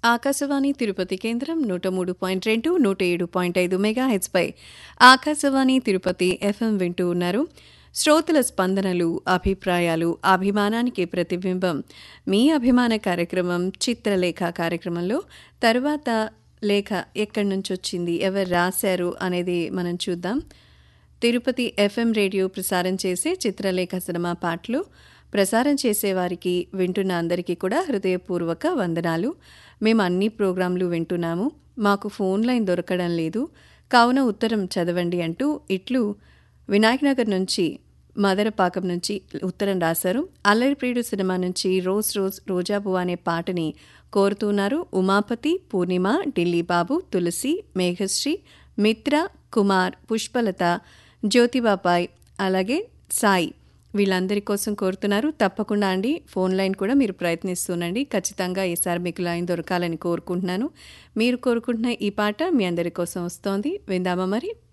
ఆకాశవాణి తిరుపతి కేంద్రం నూట మూడు పాయింట్ రెండు నూట ఏడు పాయింట్ ఐదు మెగా హెచ్పై ఆకాశవాణి తిరుపతి ఎఫ్ఎం వింటూ ఉన్నారు శ్రోతల స్పందనలు అభిప్రాయాలు అభిమానానికి ప్రతిబింబం మీ అభిమాన కార్యక్రమం చిత్రలేఖ కార్యక్రమంలో తర్వాత లేఖ ఎక్కడి నుంచి వచ్చింది ఎవరు రాశారు అనేది మనం చూద్దాం తిరుపతి ఎఫ్ఎం రేడియో ప్రసారం చేసే చిత్రలేఖ సినిమా పాటలు ప్రసారం చేసేవారికి వింటున్న అందరికీ కూడా హృదయపూర్వక వందనాలు మేము అన్ని ప్రోగ్రాంలు వింటున్నాము మాకు ఫోన్ లైన్ దొరకడం లేదు కావున ఉత్తరం చదవండి అంటూ ఇట్లు వినాయక్ నగర్ నుంచి మదరపాకం నుంచి ఉత్తరం రాశారు అల్లరిప్రియుడు సినిమా నుంచి రోజ్ రోజ్ రోజాబు అనే పాటని కోరుతున్నారు ఉమాపతి పూర్ణిమ ఢిల్లీ బాబు తులసి మేఘశ్రీ మిత్ర కుమార్ పుష్పలత జ్యోతిబాపాయ్ అలాగే సాయి వీళ్ళందరి కోసం కోరుతున్నారు తప్పకుండా అండి ఫోన్ లైన్ కూడా మీరు ప్రయత్నిస్తుండండి ఖచ్చితంగా ఈసారి మీకు లైన్ దొరకాలని కోరుకుంటున్నాను మీరు కోరుకుంటున్న ఈ పాట మీ అందరి కోసం వస్తోంది విందామా మరి